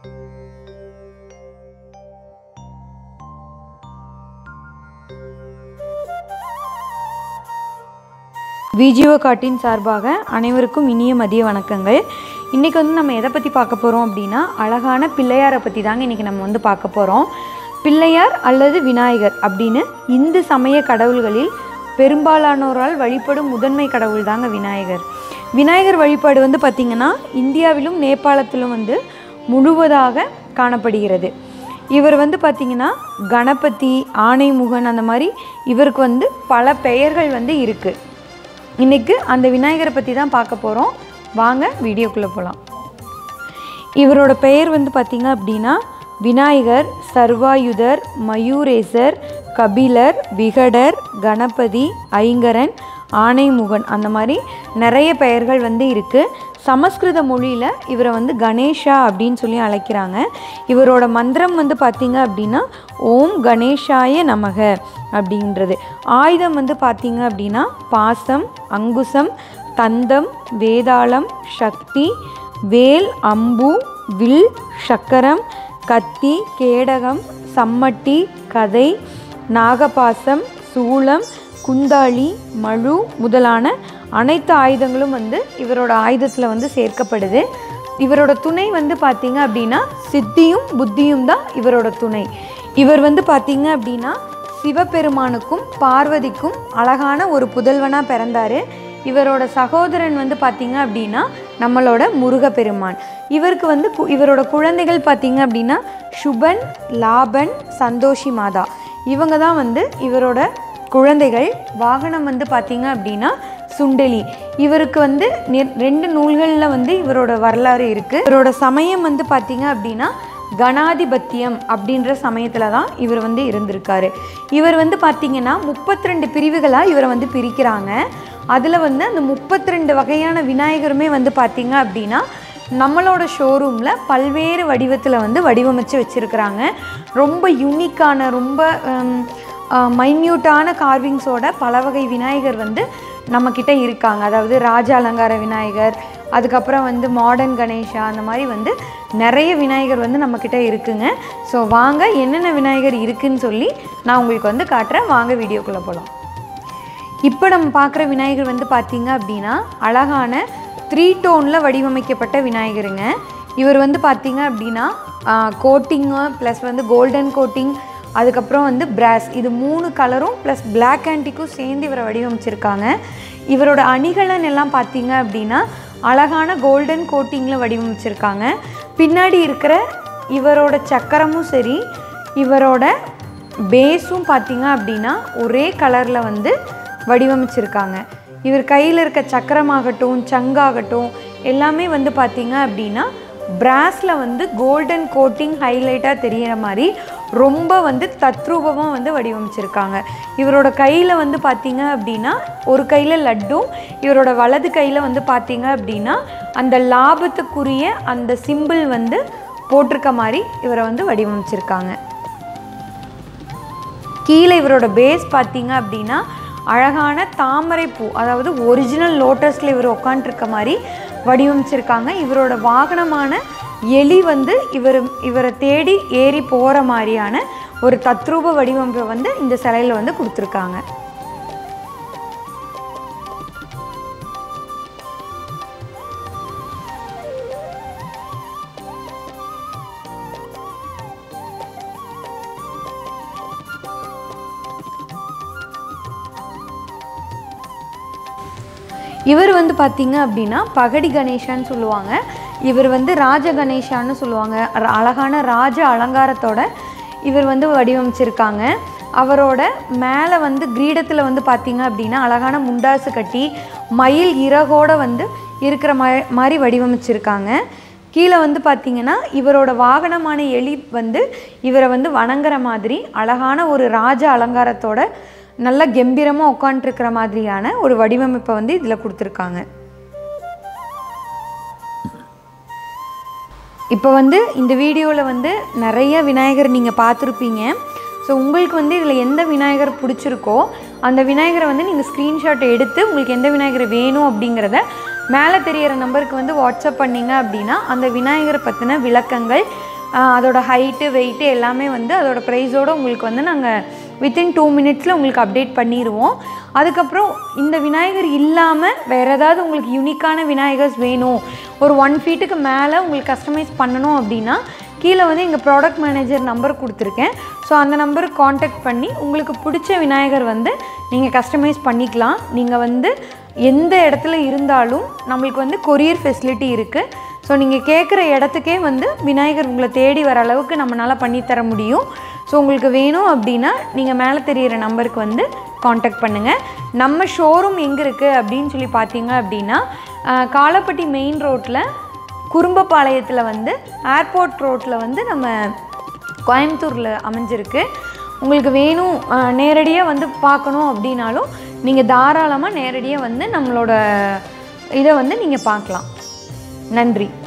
விஜிஓ காட்டின் சார்பாக அனைவருக்கும் இனிய மதிய வணக்கங்கள் இன்றைக்கி வந்து நம்ம எதை பற்றி பார்க்க போகிறோம் அப்படின்னா அழகான பிள்ளையாரை பற்றி தாங்க இன்றைக்கி நம்ம வந்து பார்க்க போகிறோம் பிள்ளையார் அல்லது விநாயகர் அப்படின்னு இந்து சமய கடவுள்களில் பெரும்பாலானோரால் வழிபடும் முதன்மை கடவுள் தாங்க விநாயகர் விநாயகர் வழிபாடு வந்து பார்த்திங்கன்னா இந்தியாவிலும் நேபாளத்திலும் வந்து முழுவதாக காணப்படுகிறது இவர் வந்து பார்த்திங்கன்னா கணபதி ஆணைமுகன் அந்த மாதிரி இவருக்கு வந்து பல பெயர்கள் வந்து இருக்குது இன்றைக்கு அந்த விநாயகரை பற்றி தான் பார்க்க போகிறோம் வாங்க வீடியோக்குள்ளே போகலாம் இவரோட பெயர் வந்து பார்த்திங்க அப்படின்னா விநாயகர் சர்வாயுதர் மயூரேசர் கபிலர் விகடர் கணபதி ஐங்கரன் ஆணைமுகன் அந்த மாதிரி நிறைய பெயர்கள் வந்து இருக்குது சமஸ்கிருத மொழியில் இவரை வந்து கணேஷா அப்படின்னு சொல்லி அழைக்கிறாங்க இவரோட மந்திரம் வந்து பார்த்திங்க அப்படின்னா ஓம் கணேஷாய நமக அப்படின்றது ஆயுதம் வந்து பார்த்திங்க அப்படின்னா பாசம் அங்குசம் தந்தம் வேதாளம் சக்தி வேல் அம்பு வில் சக்கரம் கத்தி கேடகம் சம்மட்டி கதை நாகபாசம் சூளம் குந்தாளி மழு முதலான அனைத்து ஆயுதங்களும் வந்து இவரோட ஆயுதத்தில் வந்து சேர்க்கப்படுது இவரோட துணை வந்து பார்த்தீங்க அப்படின்னா சித்தியும் புத்தியும் தான் இவரோட துணை இவர் வந்து பார்த்தீங்க அப்படின்னா சிவபெருமானுக்கும் பார்வதிக்கும் அழகான ஒரு புதல்வனாக பிறந்தார் இவரோட சகோதரன் வந்து பார்த்தீங்க அப்படின்னா நம்மளோட முருகப்பெருமான் இவருக்கு வந்து கு- இவரோட குழந்தைகள் பார்த்தீங்க அப்படின்னா சுபன் லாபன் சந்தோஷி மாதா இவங்க தான் வந்து இவரோட குழந்தைகள் வாகனம் வந்து பார்த்தீங்க அப்படின்னா சுண்டெலி இவருக்கு வந்து நெ- ரெண்டு நூல்களில் வந்து இவரோட வரலாறு இருக்குது இவரோட சமயம் வந்து பார்த்தீங்க அப்படின்னா கணாதிபத்தியம் அப்படின்ற சமயத்தில் தான் இவர் வந்து இருந்திருக்காரு இவர் வந்து பார்த்தீங்கன்னா முப்பத்தி ரெண்டு பிரிவுகளாக இவரை வந்து பிரிக்கிறாங்க அதில் வந்து அந்த முப்பத்தி ரெண்டு வகையான விநாயகருமே வந்து பார்த்தீங்க அப்படின்னா நம்மளோட ஷோரூமில் பல்வேறு வடிவத்தில் வந்து வடிவமைச்சு வச்சுருக்கிறாங்க ரொம்ப யூனிக்கான ரொம்ப மைன்யூட்டான கார்விங்ஸோட பல வகை விநாயகர் வந்து நம்மக்கிட்ட இருக்காங்க அதாவது ராஜ அலங்கார விநாயகர் அதுக்கப்புறம் வந்து மாடர்ன் கணேஷா அந்த மாதிரி வந்து நிறைய விநாயகர் வந்து நம்மக்கிட்ட இருக்குங்க ஸோ வாங்க என்னென்ன விநாயகர் இருக்குன்னு சொல்லி நான் உங்களுக்கு வந்து காட்டுறேன் வாங்க வீடியோக்குள்ளே போகலாம் இப்போ நம்ம பார்க்குற விநாயகர் வந்து பார்த்தீங்க அப்படின்னா அழகான த்ரீ டோனில் வடிவமைக்கப்பட்ட விநாயகருங்க இவர் வந்து பார்த்தீங்க அப்படின்னா கோட்டிங்கு ப்ளஸ் வந்து கோல்டன் கோட்டிங் அதுக்கப்புறம் வந்து பிராஸ் இது மூணு கலரும் ப்ளஸ் Black ஆன்டிக்கும் சேர்ந்து இவரை வடிவமைச்சிருக்காங்க இவரோட அணிகலன் எல்லாம் பார்த்தீங்க அப்படின்னா அழகான கோல்டன் கோட்டிங்கில் வடிவமைச்சிருக்காங்க பின்னாடி இருக்கிற இவரோட சக்கரமும் சரி இவரோட பேஸும் பார்த்தீங்க அப்படின்னா ஒரே கலரில் வந்து வடிவமைச்சிருக்காங்க இவர் கையில் இருக்க சக்கரமாகட்டும் சங்காகட்டும் எல்லாமே வந்து பார்த்தீங்க அப்படின்னா பிராஸில் வந்து கோல்டன் கோட்டிங் ஹைலைட்டாக தெரியிற மாதிரி ரொம்ப வந்து தத்ரூபமாக வந்து வடிவமைச்சிருக்காங்க இவரோட கையில் வந்து பார்த்தீங்க அப்படின்னா ஒரு கையில் லட்டும் இவரோட வலது கையில் வந்து பார்த்தீங்க அப்படின்னா அந்த லாபத்துக்குரிய அந்த சிம்பிள் வந்து போட்டிருக்க மாதிரி இவரை வந்து வடிவமைச்சிருக்காங்க கீழே இவரோட பேஸ் பார்த்தீங்க அப்படின்னா அழகான தாமரை பூ அதாவது ஒரிஜினல் லோட்டஸில் இவர் உட்காண்ட்ருக்க மாதிரி வடிவமைச்சிருக்காங்க இவரோட வாகனமான எலி வந்து இவர் இவரை தேடி ஏறி போகிற மாதிரியான ஒரு தத்ரூப வடிவமைப்பை வந்து இந்த சிலையில் வந்து கொடுத்துருக்காங்க இவர் வந்து பார்த்தீங்க அப்படின்னா பகடி கணேசான்னு சொல்லுவாங்க இவர் வந்து ராஜ கணேசான்னு சொல்லுவாங்க ர- அழகான ராஜ அலங்காரத்தோட இவர் வந்து வடிவமைச்சிருக்காங்க அவரோட மேலே வந்து கிரீடத்தில் வந்து பார்த்தீங்க அப்படின்னா அழகான முண்டாசு கட்டி மயில் இறகோட வந்து இருக்கிற மா மாதிரி வடிவமைச்சிருக்காங்க கீழே வந்து பார்த்தீங்கன்னா இவரோட வாகனமான எலி வந்து இவரை வந்து வணங்குற மாதிரி அழகான ஒரு ராஜ அலங்காரத்தோட நல்ல கம்பீரமாக உட்காண்ட்ருக்கிற மாதிரியான ஒரு வடிவமைப்பை வந்து இதில் கொடுத்துருக்காங்க இப்போ வந்து இந்த வீடியோவில் வந்து நிறைய விநாயகர் நீங்கள் பார்த்துருப்பீங்க ஸோ உங்களுக்கு வந்து இதில் எந்த விநாயகர் பிடிச்சிருக்கோ அந்த விநாயகரை வந்து நீங்கள் ஸ்க்ரீன்ஷாட் எடுத்து உங்களுக்கு எந்த விநாயகர் வேணும் அப்படிங்கிறத மேலே தெரியிற நம்பருக்கு வந்து வாட்ஸ்அப் பண்ணிங்க அப்படின்னா அந்த விநாயகரை பற்றின விளக்கங்கள் ஆஹ் அதோட ஹைட்டு வெயிட்டு எல்லாமே வந்து அதோட ப்ரைஸோடு உங்களுக்கு வந்து நாங்கள் வித்தின் டூ மினிட்ஸில் உங்களுக்கு அப்டேட் பண்ணிடுவோம் அதுக்கப்புறம் இந்த விநாயகர் இல்லாமல் வேறு ஏதாவது உங்களுக்கு யூனிக்கான விநாயகர்ஸ் வேணும் ஒரு ஒன் ஃபீட்டுக்கு மேலே உங்களுக்கு கஸ்டமைஸ் பண்ணணும் அப்படின்னா கீழே வந்து எங்கள் ப்ராடக்ட் மேனேஜர் நம்பர் கொடுத்துருக்கேன் ஸோ அந்த நம்பருக்கு காண்டாக்ட் பண்ணி உங்களுக்கு பிடிச்ச விநாயகர் வந்து நீங்கள் கஸ்டமைஸ் பண்ணிக்கலாம் நீங்கள் வந்து எந்த இடத்துல இருந்தாலும் நம்மளுக்கு வந்து கொரியர் ஃபெசிலிட்டி இருக்குது ஸோ நீங்கள் கேட்குற இடத்துக்கே வந்து விநாயகர் உங்களை தேடி வர அளவுக்கு நம்மளால் பண்ணித்தர முடியும் ஸோ உங்களுக்கு வேணும் அப்படின்னா நீங்கள் மேலே தெரியிற நம்பருக்கு வந்து காண்டாக்ட் பண்ணுங்கள் நம்ம ஷோரூம் எங்கே இருக்குது அப்படின்னு சொல்லி பார்த்தீங்க அப்படின்னா ஆஹ், காலப்பட்டி மெயின் ரோட்டில் குறும்பபாளையத்தில் வந்து ஏர்போர்ட் ரோட்டில் வந்து நம்ம கோயம்புத்தூரில் அமைஞ்சிருக்கு உங்களுக்கு வேணும் நேரடியாக வந்து பார்க்கணும் அப்படின்னாலும் நீங்கள் தாராளமாக நேரடியாக வந்து நம்மளோட இதை வந்து நீங்கள் பார்க்கலாம் நன்றி